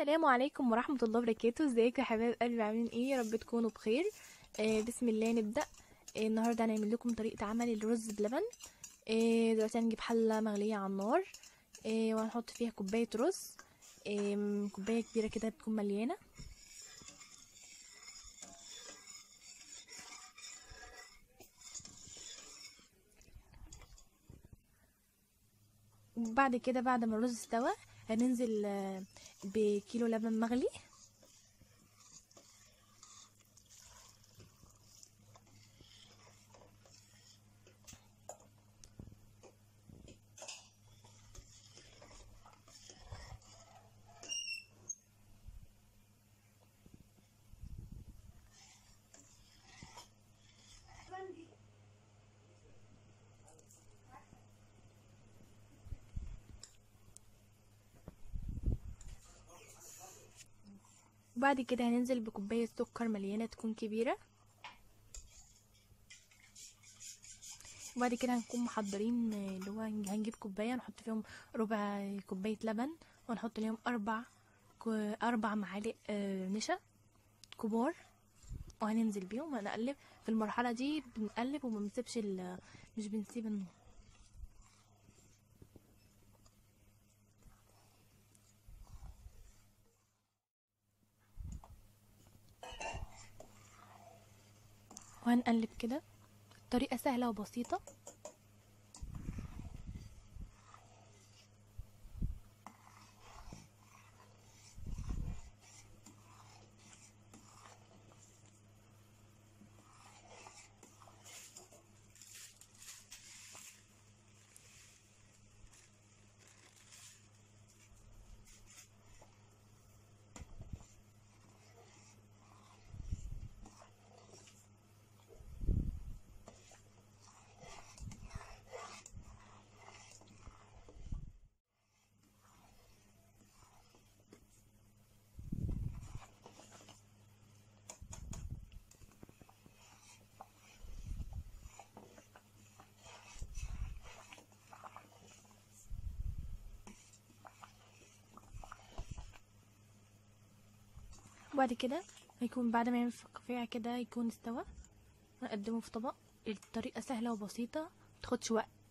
السلام عليكم ورحمة الله وبركاته ازيكم يا حبايب قلبي عاملين ايه يا رب تكونوا بخير آه بسم الله نبدأ آه النهاردة هنعمل لكم طريقة عمل الرز بلبن آه دلوقتي هنجيب حلة مغلية على النار آه وهنحط فيها كوباية رز آه كوباية كبيرة كده تكون مليانة وبعد كده بعد ما الرز استوى هننزل آه، بكيلو لبن مغلي وبعد كده هننزل بكوباية سكر مليانة تكون كبيرة وبعد كده هنكون محضرين آه، اللي هو هنجيب كوباية نحط فيهم ربع كوباية لبن ونحط ليهم أربع كو- أربع معالق آه، نشا كبار وهننزل بيهم ونقلب في المرحلة دي بنقلب وما بنسيبش ال- مش بنسيب النار وهنقلب كده طريقة سهلة وبسيطة وبعد كده هيكون بعد ما يعمل فقاقيع كده يكون استوى هنقدمه في طبق الطريقة سهلة وبسيطة متاخدش وقت